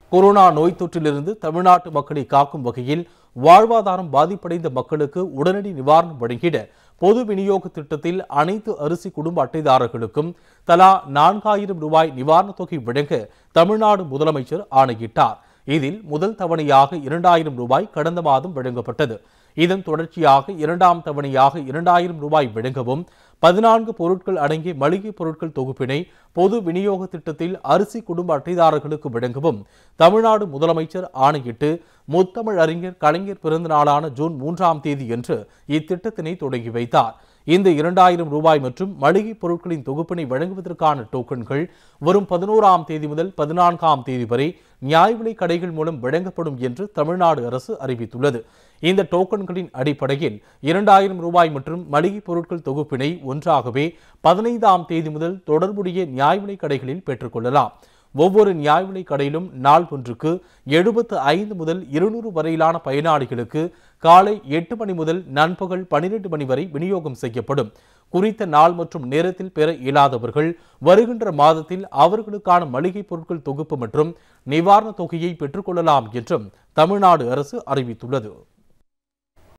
corona நோய் தொற்றிலிருந்து தமிழ்நாட்டு மக்களை காக்கும் வகையில் வாழ்வாதாரம் பாதிப்படைந்த மக்களுக்கு உடனடி நிவாரணம் வழங்கிட பொது விநியோக திட்டத்தில் அனைத்து அரிசி குடும்ப அட்டைதாரர்களுக்கும் தலா நான்காயிரம் ரூபாய் நிவாரணத் தொகை வழங்க தமிழ்நாடு முதலமைச்சர் ஆணையிட்டார் இதில் முதல் தவணையாக இரண்டாயிரம் ரூபாய் கடந்த மாதம் வழங்கப்பட்டது இதன் தொடர்ச்சியாக இரண்டாம் தவணையாக இரண்டாயிரம் ரூபாய் வழங்கவும் பதினான்கு பொருட்கள் அடங்கிய மளிகை பொருட்கள் தொகுப்பினை பொது விநியோக திட்டத்தில் அரிசி குடும்ப அட்டைதாரர்களுக்கு வழங்கவும் தமிழ்நாடு முதலமைச்சர் ஆணையிட்டு முத்தமிழ் அறிஞர் கலைஞர் பிறந்த நாளான ஜூன் மூன்றாம் தேதி என்று இத்திட்டத்தினை தொடங்கி வைத்தார் இந்த இரண்டாயிரம் ரூபாய் மற்றும் மளிகை பொருட்களின் தொகுப்பினை வழங்குவதற்கான டோக்கன்கள் வரும் பதினோராம் தேதி முதல் பதினான்காம் தேதி வரை நியாய விலைக் கடைகள் மூலம் வழங்கப்படும் என்று தமிழ்நாடு அரசு அறிவித்துள்ளது இந்த டோக்கன்களின் அடிப்படையில் இரண்டாயிரம் ரூபாய் மற்றும் மளிகை பொருட்கள் தொகுப்பினை ஒன்றாகவே பதினைந்தாம் தேதி முதல் தொடர்புடைய நியாய விலைக் கடைகளில் பெற்றுக்கொள்ளலாம் ஒவ்வொரு நியாய விலைக் கடையிலும் நாள் ஒன்றுக்கு எழுபத்து ஐந்து முதல் இருநூறு வரையிலான பயனாளிகளுக்கு காலை எட்டு மணி முதல் நண்பகல் பனிரெண்டு மணி வரை விநியோகம் செய்யப்படும் குறித்த நாள் மற்றும் நேரத்தில் பெற இயலாதவர்கள் வருகின்ற மாதத்தில் அவர்களுக்கான மளிகை பொருட்கள் தொகுப்பு மற்றும் நிவாரணத் தொகையை பெற்றுக்கொள்ளலாம் என்றும் தமிழ்நாடு அரசு அறிவித்துள்ளது